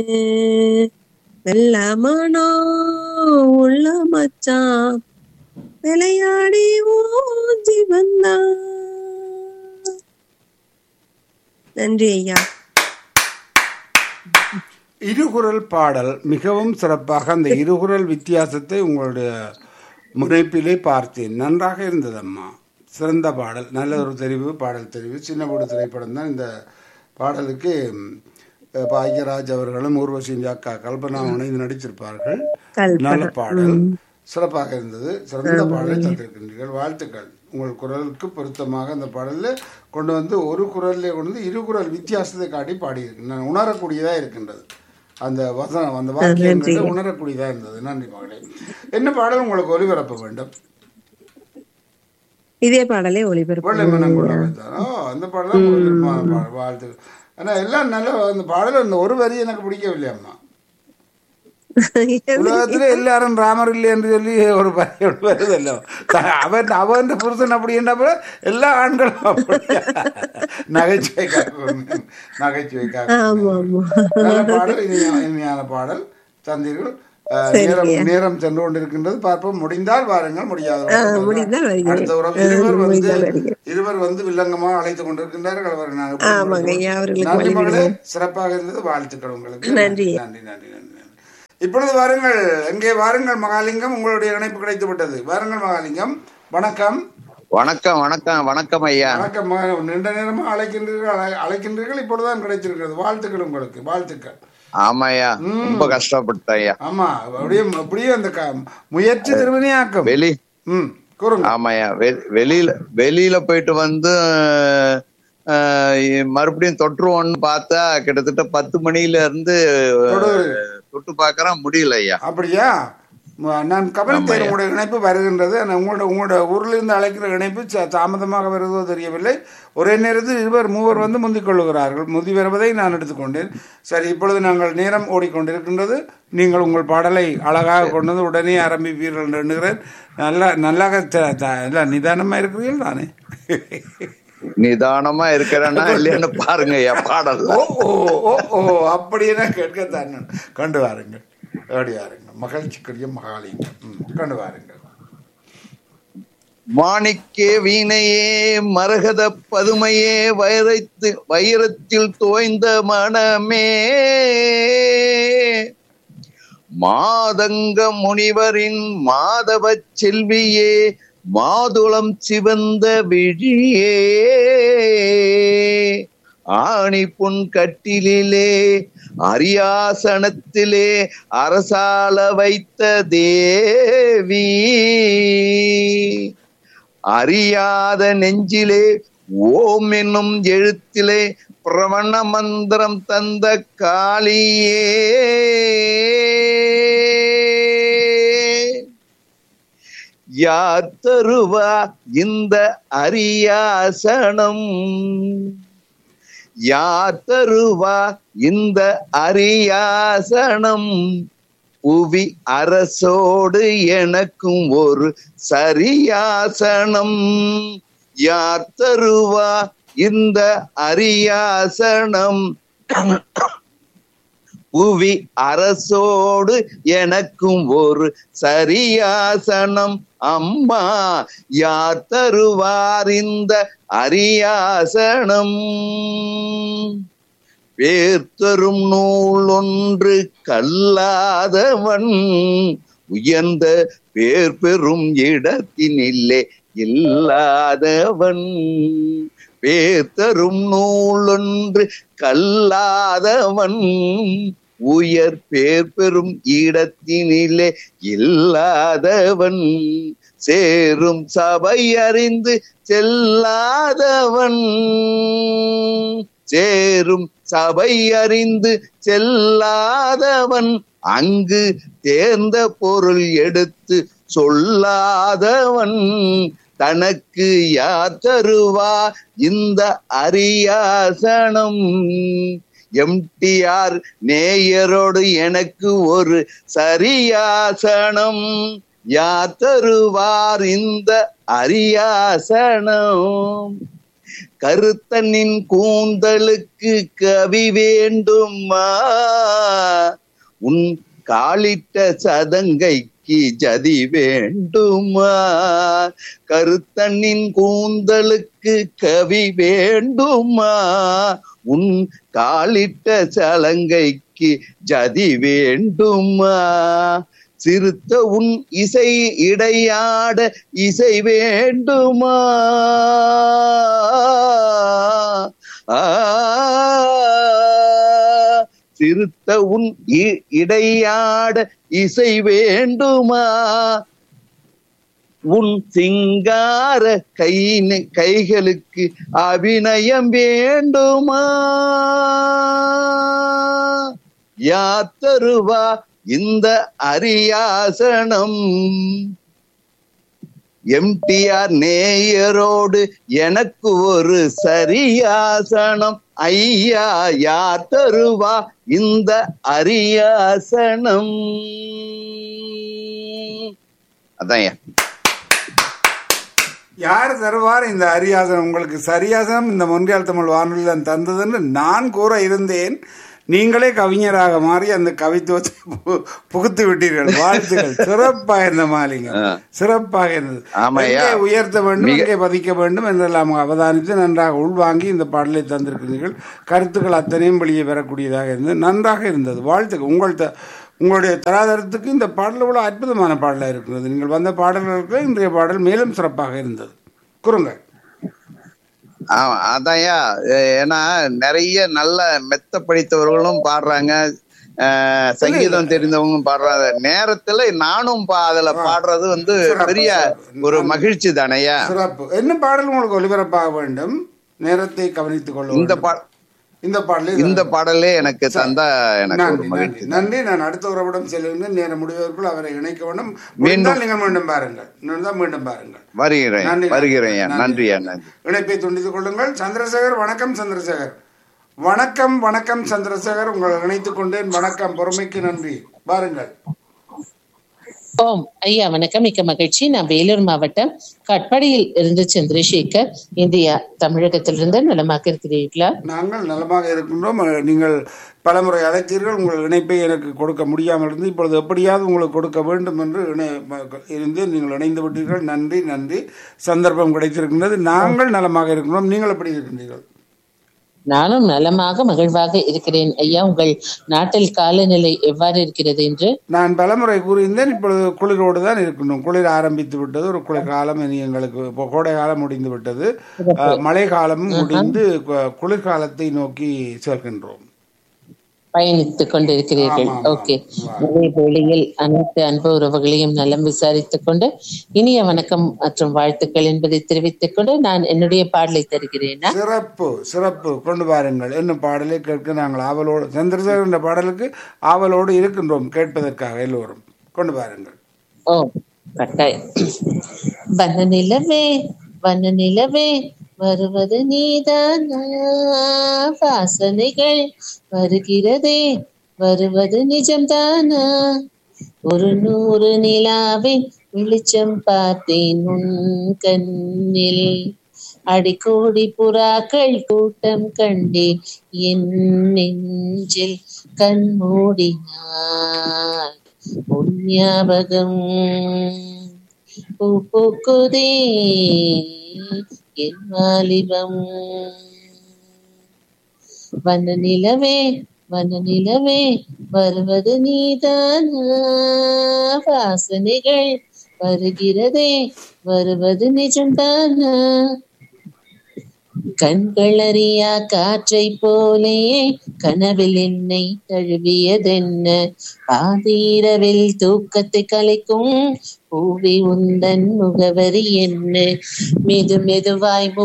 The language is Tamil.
நல்ல மனோ உள்ள மச்சான் விளையாடி ஊஞ்சி வந்தா நன்றி ஐயா இருகுரல் பாடல் மிகவும் சிறப்பாக அந்த இருகுரல் வித்தியாசத்தை உங்களுடைய முனைப்பிலே பார்த்தேன் நன்றாக இருந்தது அம்மா சிறந்த பாடல் நல்ல ஒரு தெரிவு பாடல் தெரிவு சின்ன போடு திரைப்படம் தான் இந்த பாடலுக்கு ம், பாக்யராஜ் அவர்களும் ஊர்வசி அக்கா கல்பனா இணைந்து நடிச்சிருப்பார்கள் கல்பனா. நல்ல பாடல் சிறப்பாக இருந்தது சிறந்த பாடலை தந்திருக்கின்றீர்கள் வாழ்த்துக்கள் உங்கள் குரலுக்கு பொருத்தமாக அந்த பாடலில் கொண்டு வந்து ஒரு குரல்லே கொண்டு வந்து இரு குரல் வித்தியாசத்தை காட்டி பாடியிருக்கு நான் உணரக்கூடியதாக இருக்கின்றது அந்த வசனம் அந்த வாக்கியங்கள் உணரக்கூடியதாக இருந்தது நன்றி மகளே என்ன பாடல் உங்களுக்கு ஒலிபரப்ப வேண்டும் இதே பாடலே ஒளிபரப்பு வெள்ளை மனம் கொள்ள வைத்தார் ஓ அந்த பாடல் தான் உங்களுக்கு விருப்பமான பாடல் வாழ்த்து ஆனால் எல்லாம் நல்ல அந்த பாடல் அந்த ஒரு வரி எனக்கு பிடிக்கவில்லை அம்மா உலகத்துல எல்லாரும் ராமர் இல்லை என்று சொல்லி ஒரு பையன் வருதல்ல அவன் அவன் புருஷன் அப்படி என்றப்ப எல்லா ஆண்களும் அப்படி நகைச்சுவைக்காக நகைச்சுவைக்காக ஆமா ஆமா நல்ல பாடல் இனிமையான இனிமையான பாடல் தந்தீர்கள் அஹ், நேரம் நேரம் சென்று கொண்டிருக்கின்றது பார்ப்போம் முடிந்தால் வாருங்கள் முடியாத முடிந்தால் வருகிறேன். அடுத்த உறவு இருவர் வந்து முடிந்தால் வருகிறேன். இருவர் வந்து வில்லங்கமாக அழைத்துக் கொண்டிருக்கின்றார்கள் அவரை நாங்கள் ஆமாங்க ஐயா அவர்களுக்கு நன்றி மகளே வழிவிடுவோம் சிறப்பாக இருந்தது வாழ்த்துக்கள் உங்களுக்கு நன்றி. நன்றி நன்றி நன்றி நன்றி. இப்பொழுது வாருங்கள் எங்கே வாருங்கள் மகாலிங்கம் உங்களுடைய இணைப்பு கிடைத்து விட்டது வாருங்கள் மகாலிங்கம் வணக்கம் வணக்கம் வணக்கம் வணக்கம் ஐயா வணக்கம் மகா- நீண்ட நேரமா அழைக்கின்றீர்கள் அழை- அழைக்கின்றீர்கள் இப்பொழுதுதான் கிடைச்சிருக்கிறது வாழ்த்துக்கள் உங்களுக்கு வாழ்த்துக்கள் ஆமாய்யா ரொம்ப கஷ்டப்பட்டேன் ஐயா ஆமா அப்படியே அப்படியே அந்த க- முயற்சி திருவினையாக்கும் வெளி ம் கூறுங்க ஆமாய்யா வெ- வெளியில வெளியில போயிட்டு வந்து அஹ், மறுபடியும் தொற்றுவோம்னு பார்த்தா கிட்டத்தட்ட பத்து மணில இருந்து தொடு. தொட்டு பாக்குறேன் முடியல ஐயா அப்படியா ம- நான் கவனித்தேன் உங்களுடைய இணைப்பு வருகின்றது ஆனால் உங்களோட உங்களோட ஊரிலிருந்து அழைக்கிற இணைப்பு ச- தாமதமாக வருவதோ தெரியவில்லை ஒரே நேரத்தில் இருவர் மூவர் வந்து முந்திக் கொள்ளுகிறார்கள் முந்தி வருவதை நான் எடுத்துக்கொண்டேன் சரி இப்பொழுது நாங்கள் நேரம் ஓடிக்கொண்டிருக்கின்றது நீங்கள் உங்கள் பாடலை அழகாக கொண்டு வந்து உடனே ஆரம்பிப்பீர்கள் என்று எண்ணுகிறேன் நல்லா நல்லாக த- த- இல்லை நிதானமாக இருக்கிறீர்கள் தானே நிதானமா இருக்கிறேன்னா இல்லையான்னு பாருங்க ஐயா பாடல் ஓ ஓ ஓ ஓ அப்படியே கேட்கத்தான் நான். கண்டு வாருங்கள் ஓடி வாருங்கள் மகிழ்ச்சிக்குரிய மகாலிங்கம் ம், கண்டு வாருங்கள் மாணிக்கே வீணையே மரகத பதுமையே வைரத்து வைரத்தில் தோய்ந்த மனமே மாதங்க முனிவரின் மாதவ செல்வியே மாதுளம் சிவந்த விழியே ஆணி பொன் கட்டிலே அரியாசனத்திலே அரசால வைத்த தேவி அறியாத நெஞ்சிலே ஓம் என்னும் எழுத்திலே பிரவண மந்திரம் தந்த காளியே யார் தருவா இந்த அரியாசனம் யார் தருவா இந்த அரியாசனம் புவி அரசோடு எனக்கும் ஒரு சரியாசனம் யார் தருவா இந்த அரியாசனம் புவி அரசோடு எனக்கும் ஒரு சரியாசனம் அம்மா யார் தருவார் இந்த அரியாசனம் பேர்த்தரும் நூல் ஒன்று கல்லாதவன் உயர்ந்த பேர் பெறும் இடத்தினில்லே இல்லாதவன் பேர்த்தரும் நூல் ஒன்று கல்லாதவன் உயர் பேர் பெறும் இடத்தினிலே இல்லாதவன் சேரும் சபை அறிந்து செல்லாதவன் சேரும் சபை அறிந்து செல்லாதவன் அங்கு தேர்ந்த பொருள் எடுத்து சொல்லாதவன் தனக்கு யார் தருவா இந்த அரியாசனம் எம்டிஆர் நேயரோடு எனக்கு ஒரு சரியாசனம் யார் தருவார் இந்த அரியாசனம் கருத்தனின் கூந்தலுக்கு கவி வேண்டுமா உன் காலிட்ட சதங்கைக்கு ஜதி வேண்டுமா கருத்தனின் கூந்தலுக்கு கவி வேண்டுமா உன் காலிட்ட சலங்கைக்கு ஜதி வேண்டுமா சிறுத்த உன் இசை இடையாட இசை வேண்டுமா ஆ, சிறுத்த உன் இ- இடையாட இசை வேண்டுமா உன் சிங்கார கை கைகளுக்கு அபிநயம் வேண்டுமா யாத்தருவா இந்த அரியாசனம் எம்டிஆர் நேயரோடு எனக்கு ஒரு சரியாசனம் ஐயா யார் தருவா இந்த அரியாசனம் அதான் யார் தருவார் இந்த அரியாசனம் உங்களுக்கு சரியாசனம் இந்த மொன்றியால் தமிழ் வானொலியில் தந்ததுன்னு நான் கூற இருந்தேன் நீங்களே கவிஞராக மாறி அந்த கவித்துவத்தை பு- புகுத்து விட்டீர்கள் வாழ்த்துக்கள் சிறப்பாக இருந்த மாலிங்க சிறப்பாக இருந்தது ஆமாய்யா. எங்கே உயர்த்த வேண்டும் மிக- எங்கே பதிக்க வேண்டும் என்றெல்லாம் அவதானித்து நன்றாக உள்வாங்கி இந்த பாடலை தந்திருக்கிறீர்கள் கருத்துக்கள் அத்தனையும் வெளியே பெறக்கூடியதாக இருந்தது நன்றாக இருந்தது வாழ்த்துக்கள் உங்கள் த- உங்களுடைய தராதரத்துக்கு இந்த பாடல் இவ்வளவு அற்புதமான பாடலாக இருக்கிறது நீங்கள் வந்த பாடல்களுக்கு இன்றைய பாடல் மேலும் சிறப்பாக இருந்தது குறுங்க ஆமா அதான்யா எ- ஏன்னா நிறைய நல்ல மெத்த படித்தவர்களும் பாடுறாங்க அஹ், சங்கீதம் தெரிந்தவங்களும் பாடுறாங்க நேரத்துல நானும் பா- அதுல பாடுறது வந்து சிறப்பு, பெரிய சிறப்பு. ஒரு மகிழ்ச்சி தானையா சிறப்பு என்ன பாடல் உங்களுக்கு ஒலிபரப்பாக வேண்டும் நேரத்தை கவனித்துக் கொள்ள இந்த வேண்டும். பா இந்த பாடலில் இந்த பாடலே எனக்கு தந்தா எனக்கு ஒரு நன்றி மகிழ்ச்சி நன்றி நன்றி நான் அடுத்த உறவிடம் செல்லுங்கள் நேரம் முடிவதற்குள் அவரை இணைக்க வேண்டும் முடிந்தால் நீங்கள் மீண்டும் பாருங்கள் இருந்தால் மீண்டும் பாருங்கள் வருகிறேன் நன்றி, வருகிறேன்யா நன்றி. நன்றியா நன்றி இணைப்பை துண்டித்துக் கொள்ளுங்கள் சந்திரசேகர் வணக்கம் சந்திரசேகர் வணக்கம் வணக்கம் சந்திரசேகர் உங்களை இணைத்துக் கொண்டேன் வணக்கம் பொறுமைக்கு நன்றி பாருங்கள் ஓம் ஐயா வணக்கம் மிக்க மகிழ்ச்சி நான் வேலூர் மாவட்டம் கட்படியில் இருந்து சந்திரசேகர் இந்தியா தமிழகத்திலிருந்து நலமாக இருக்கிறீர்களா நாங்கள் நலமாக இருக்கின்றோம் அஹ், நீங்கள் பலமுறை அழைத்தீர்கள் உங்கள் இணைப்பை எனக்கு கொடுக்க முடியாமல் இருந்து இப்பொழுது எப்படியாவது உங்களுக்கு கொடுக்க வேண்டும் என்று இணை ம- இருந்து நீங்கள் இணைந்து விட்டீர்கள் நன்றி நன்றி சந்தர்ப்பம் கிடைத்திருக்கின்றது நாங்கள் நலமாக இருக்கின்றோம் நீங்கள் எப்படி இருக்கின்றீர்கள் நானும் நலமாக மகிழ்வாக இருக்கிறேன் ஐயா உங்கள் நாட்டில் காலநிலை எவ்வாறு இருக்கிறது என்று நான் பலமுறை கூறியிருந்தேன் இப்பொழுது குளிரோடு தான் இருக்கின்றோம் குளிர் ஆரம்பித்து விட்டது ஒரு குளிர் காலம் இனி எங்களுக்கு இப்போ கோடை காலம் முடிந்து விட்டது அஹ், மழை காலமும் முடிந்து கு- குளிர்காலத்தை நோக்கி செல்கின்றோம் பயணித்துக் கொண்டிருக்கிறீர்கள் ஆமாம், ஓகே ஆமாம். அதே வேளையில் அனைத்து அன்பு உறவுகளையும் நலம் விசாரித்துக் கொண்டு இனிய வணக்கம் மற்றும் வாழ்த்துக்கள் என்பதை தெரிவித்துக் கொண்டு நான் என்னுடைய பாடலை தருகிறேனா சிறப்பு சிறப்பு கொண்டு வாருங்கள் என்ன பாடலை கேட்க நாங்கள் ஆவலோடு சந்திரசேகர் என்ற பாடலுக்கு ஆவலோடு இருக்கின்றோம் கேட்பதற்காக எல்லோரும் கொண்டு வாருங்கள் ஓ கட்டாயம் வண்ண நிலவே வண்ண நிலவே வருவது நீதானா வாசனைகள் வருகிறதே வருவது நிஜம்தானா ஒரு நூறு நிலாவின் வெளிச்சம் பார்த்தேன் உன் கண்ணில் அடிக்கோடி புறாக்கள் கூட்டம் கண்டேன் என் நெஞ்சில் கண் மூடினார் உன் ஞாபகம் பூ பூக்குதே என் வாலிபம் வண்ண நிலவே வண்ண நிலவே வருவது நீதானா வாசனைகள் வருகிறதே வருவது நிஜம்தானா கண்களறியா காற்றை போலே கனவில் என்னை தழுவியதென்ன பாதீரவில் தூக்கத்தை கலைக்கும் பூவி உந்தன் முகவரி என்ன மெது மெதுவாய்